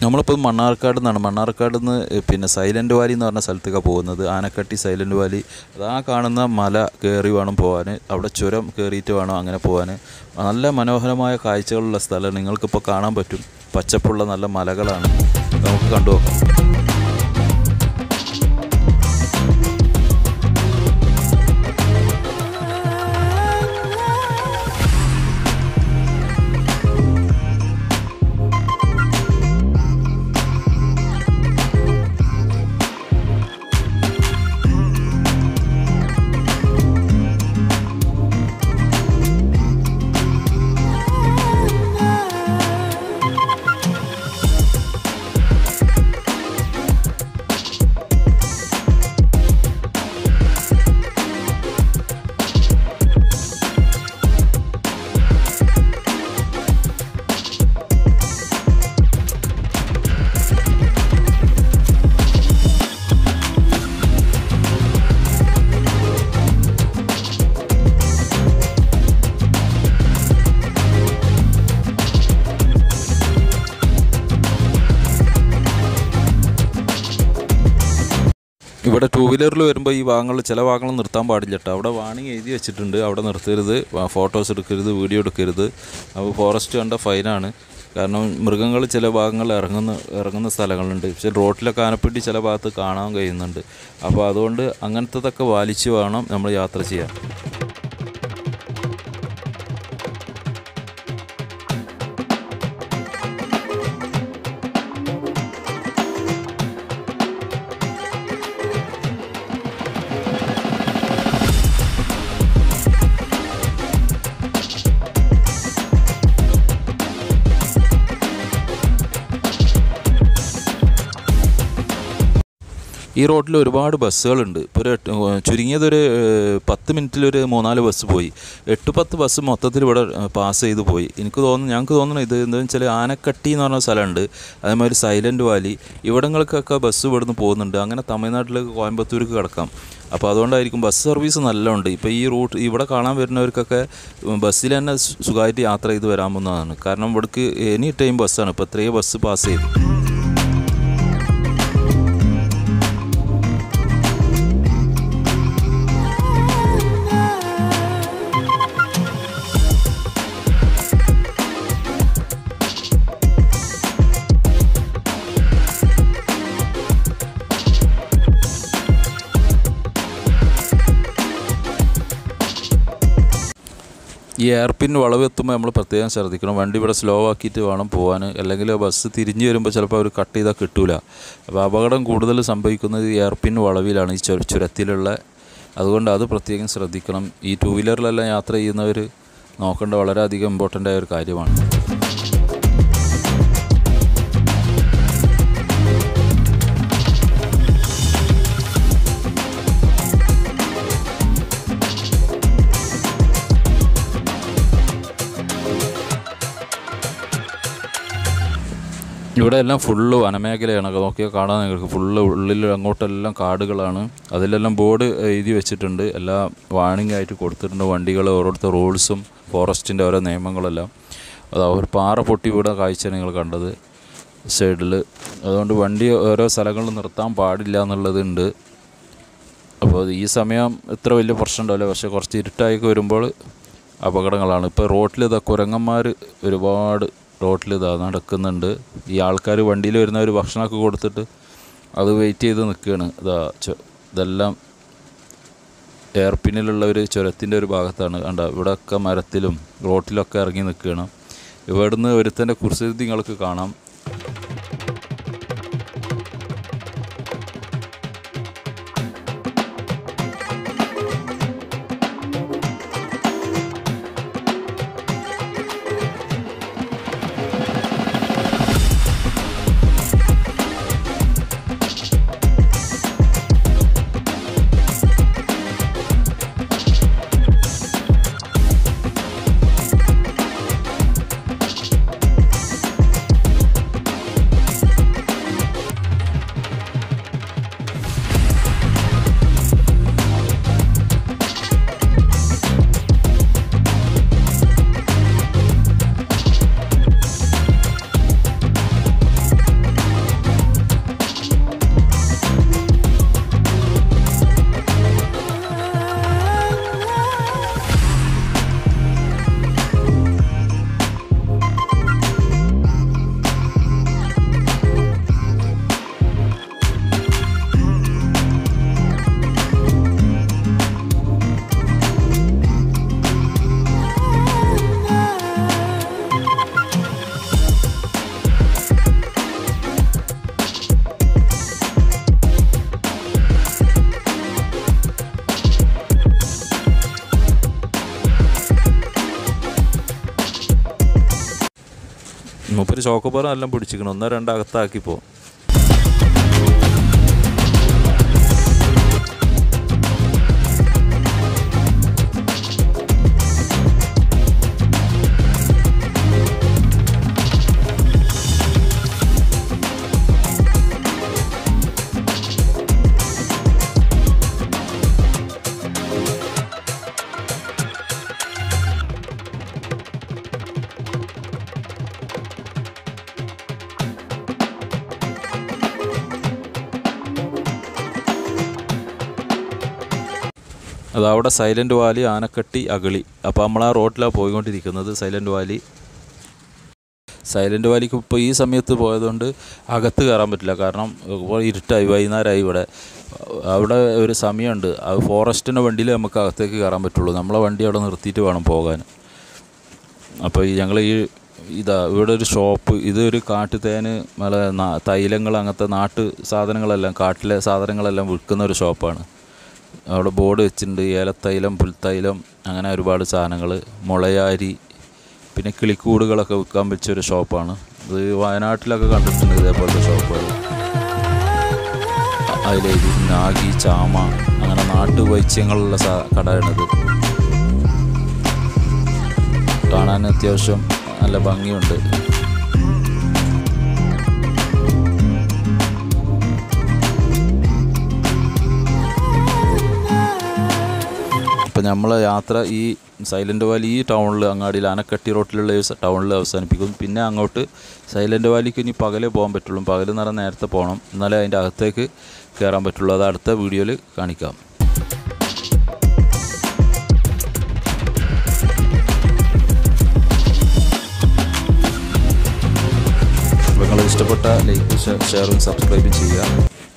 നമ്മളിപ്പോൾ മണ്ണാർക്കാട് നിന്നാണ് മണ്ണാർക്കാട് നിന്ന് പിന്നെ സൈലൻറ്റ് വാലി എന്ന് പറഞ്ഞ സ്ഥലത്തേക്കാണ് പോകുന്നത് ആനക്കട്ടി സൈലൻറ്റ് വാലി അതാ കാണുന്ന മല കയറി വേണം പോകാൻ അവിടെ ചുരം കയറിയിട്ട് വേണം അങ്ങനെ പോകാൻ നല്ല മനോഹരമായ കാഴ്ചകളുള്ള സ്ഥലം നിങ്ങൾക്കിപ്പോൾ കാണാൻ പറ്റും പച്ചപ്പുള്ള നല്ല മലകളാണ് നമുക്ക് കണ്ടു നോക്കാം ഇവിടെ ടൂ വീലറിൽ വരുമ്പോൾ ഈ ഭാഗങ്ങൾ ചില ഭാഗങ്ങൾ നിർത്താൻ പാടില്ല കേട്ടോ അവിടെ വാണിംഗ് എഴുതി വെച്ചിട്ടുണ്ട് അവിടെ നിർത്തരുത് ഫോട്ടോസ് എടുക്കരുത് വീഡിയോ എടുക്കരുത് അപ്പോൾ ഫോറസ്റ്റ് കണ്ട ഫൈനാണ് കാരണം മൃഗങ്ങൾ ചില ഭാഗങ്ങളിൽ ഇറങ്ങുന്ന ഇറങ്ങുന്ന സ്ഥലങ്ങളുണ്ട് പക്ഷേ റോട്ടിലൊക്കെ ആനപ്പെട്ടി ചില ഭാഗത്ത് കാണാൻ കഴിയുന്നുണ്ട് അപ്പോൾ അതുകൊണ്ട് അങ്ങനത്തതൊക്കെ പാലിച്ച് വേണം നമ്മൾ യാത്ര ചെയ്യാൻ ഈ റോഡിൽ ഒരുപാട് ബസ്സുകളുണ്ട് ഇപ്പോൾ ഒരു എട്ട് ചുരുങ്ങിയതൊരു ഏഹ്, പത്ത് മിനിറ്റിലൊരു മൂന്നാല് ബസ് പോയി എട്ട് പത്ത് ബസ് മൊത്തത്തിൽ ഇവിടെ ഏഹ്, പാസ് ചെയ്ത് പോയി എനിക്ക് തോന്നുന്നു ഞങ്ങൾക്ക് തോന്നുന്നു ഇത് എന്താണെന്ന് വെച്ചാൽ ആനക്കട്ടി എന്ന് പറഞ്ഞ സ്ഥലമുണ്ട് അതേമാതിരി സൈലൻറ്റ് വാലി ഇവിടങ്ങൾക്കൊക്കെ ബസ് ഇവിടുന്ന് പോകുന്നുണ്ട് അങ്ങനെ തമിഴ്നാട്ടിലേക്ക് കോയമ്പത്തൂർക്ക് കിടക്കാം അപ്പോൾ അതുകൊണ്ടായിരിക്കും ബസ് സർവീസ് നല്ലതുണ്ട് ഇപ്പോൾ ഈ റൂട്ട് ഇവിടെ കാണാൻ വരുന്നവർക്കൊക്കെ ബസ്സിൽ തന്നെ സു- സുഖമായിട്ട് യാത്ര ചെയ്ത് വരാമെന്നതാണ് കാരണം ഇവിടേക്ക് എനി ടൈം ബസ്സാണ് ഇപ്പോൾ ഇത്രയും ബസ് പാസ് ചെയ്തു ഈ എയർപിൻ വളവ് എത്തുമ്പോൾ നമ്മൾ പ്രത്യേകം ശ്രദ്ധിക്കണം വണ്ടി ഇവിടെ സ്ലോ ആക്കിയിട്ട് വേണം പോകാൻ അല്ലെങ്കിൽ ബസ് തിരിഞ്ഞ് വരുമ്പോൾ ചിലപ്പോൾ അവർ കട്ട് ചെയ്താൽ കിട്ടൂല അപ്പോൾ അപകടം കൂടുതൽ സംഭവിക്കുന്നത് ഈ എയർപിൻ വളവിലാണ് ഈ ചുര ചുരത്തിലുള്ള അതുകൊണ്ട് അത് പ്രത്യേകം ശ്രദ്ധിക്കണം ഈ ടൂ വീലറിലെല്ലാം യാത്ര ചെയ്യുന്നവർ നോക്കേണ്ട വളരെയധികം ഇമ്പോർട്ടൻ്റ് ആയ ഒരു കാര്യമാണ് ഇവിടെ എല്ലാം ഫുള്ള് വനമേഖലയാണ് അത് നോക്കിയാൽ കാണാൻ നിങ്ങൾക്ക് ഫുള്ള് ഉള്ളിൽ അങ്ങോട്ടെല്ലാം കാടുകളാണ് അതിലെല്ലാം ബോർഡ് എഴുതി വെച്ചിട്ടുണ്ട് എല്ലാ വാണിംഗ് ആയിട്ട് കൊടുത്തിട്ടുണ്ട് വണ്ടികൾ ഓരോരുത്തർ റൂൾസും ഫോറസ്റ്റിൻ്റെ ഓരോ നിയമങ്ങളെല്ലാം അത് ഒരു പാറ പൊട്ടി വീട കാഴ്ച നിങ്ങൾ കണ്ടത് സൈഡിൽ അതുകൊണ്ട് വണ്ടി ഓരോ സ്ഥലങ്ങളിൽ നിർത്താൻ പാടില്ല എന്നുള്ളതുണ്ട് അപ്പോൾ ഈ സമയം ഇത്ര വലിയ പ്രശ്നം ഉണ്ടാവില്ല പക്ഷേ കുറച്ച് ഇരുട്ടായൊക്കെ വരുമ്പോൾ അപകടങ്ങളാണ് ഇപ്പോൾ റോട്ടിൽ ഇതാ കുരങ്ങന്മാർ ഒരുപാട് റോട്ടിൽ ഇതാ നടക്കുന്നുണ്ട് ഈ ആൾക്കാർ വണ്ടിയിൽ വരുന്നവർ ഭക്ഷണമൊക്കെ കൊടുത്തിട്ട് അത് വെയിറ്റ് ചെയ്ത് നിൽക്കുകയാണ് ഇതാ ചൊ- ഇതെല്ലാം എയർപിന്നിലുള്ള ഒരു ചുരത്തിൻ്റെ ഒരു ഭാഗത്താണ് കണ്ട ഇവിടെയൊക്കെ മരത്തിലും റോട്ടിലൊക്കെ ഇറങ്ങി നിൽക്കുകയാണ് ഇവിടുന്ന് ഒരുത്തൻ്റെ കുറിച്ച് നിങ്ങൾക്ക് കാണാം മൂപ്പര് ചോക്കോപ്പാറ എല്ലാം പിടിച്ചിക്കണം ഒന്നോ രണ്ടോ അകത്താക്കിപ്പോ അത് അവിടെ സൈലൻറ്റ് വാലി ആനക്കട്ടി അഗളി അപ്പോൾ നമ്മൾ ആ റോഡിലാണ് പോയിക്കൊണ്ടിരിക്കുന്നത് സൈലൻറ്റ് വാലി സൈലൻറ്റ് വാലിക്ക് ഇപ്പോൾ ഈ സമയത്ത് പോയതുകൊണ്ട് അകത്ത് കയറാൻ പറ്റില്ല കാരണം ഇപ്പോൾ ഇരുട്ടായി വൈകുന്നേരമായി ഇവിടെ അവിടെ ഒരു സമയമുണ്ട് അത് ഫോറസ്റ്റിൻ്റെ വണ്ടിയിൽ നമുക്ക് അകത്തേക്ക് കയറാൻ പറ്റുള്ളൂ നമ്മളെ വണ്ടി അവിടെ നിർത്തിയിട്ട് വേണം പോകാൻ അപ്പോൾ ഈ ഞങ്ങൾ ഈ ഇതാ ഇവിടെ ഒരു ഷോപ്പ് ഇതൊരു കാട്ടുതേന് മല നാ- തൈലങ്ങൾ അങ്ങനത്തെ നാട്ടു സാധനങ്ങളെല്ലാം കാട്ടിലെ സാധനങ്ങളെല്ലാം വിൽക്കുന്ന ഒരു ഷോപ്പാണ് അവിടെ ബോർഡ് വെച്ചിട്ടുണ്ട് ഏലത്തൈലം പുൽത്തൈലം അങ്ങനെ ഒരുപാട് സാധനങ്ങൾ മുളയാരി പിന്നെ കിളിക്കൂടുകളൊക്കെ വിൽക്കാൻ വെച്ച ഒരു ഷോപ്പാണ് ഇത് വയനാട്ടിലൊക്കെ കണ്ടിട്ടുണ്ട് ഇതേപോലത്തെ ഷോപ്പുകൾ അതിലേക്ക് നാഗി ചാമ അങ്ങനെ നാട്ടുവൈദ്യങ്ങളുള്ള സാ കടയാണിത് കാണാൻ അത്യാവശ്യം നല്ല ഭംഗിയുണ്ട് ഇപ്പം നമ്മൾ യാത്ര ഈ സൈലൻറ്റ് വാലി ഈ ടൗണിൽ അങ്ങാടിയിൽ അനക്കട്ടി റോട്ടിലുള്ള ഈ ടൗണിൽ അവസാനിപ്പിക്കും പിന്നെ അങ്ങോട്ട് സൈലൻറ്റ് വാലിക്ക് ഇനി പകലേ പോകാൻ പറ്റുള്ളൂ പകൽ എന്ന് പറഞ്ഞാൽ നേരത്തെ പോകണം എന്നാലേ അതിൻ്റെ അകത്തേക്ക് കയറാൻ പറ്റുള്ളൂ അത് അടുത്ത വീഡിയോയിൽ കാണിക്കാം അപ്പോൾ നിങ്ങൾ ഇഷ്ടപ്പെട്ട ലൈക്ക് ഷെയറും സബ്സ്ക്രൈബും ചെയ്യുക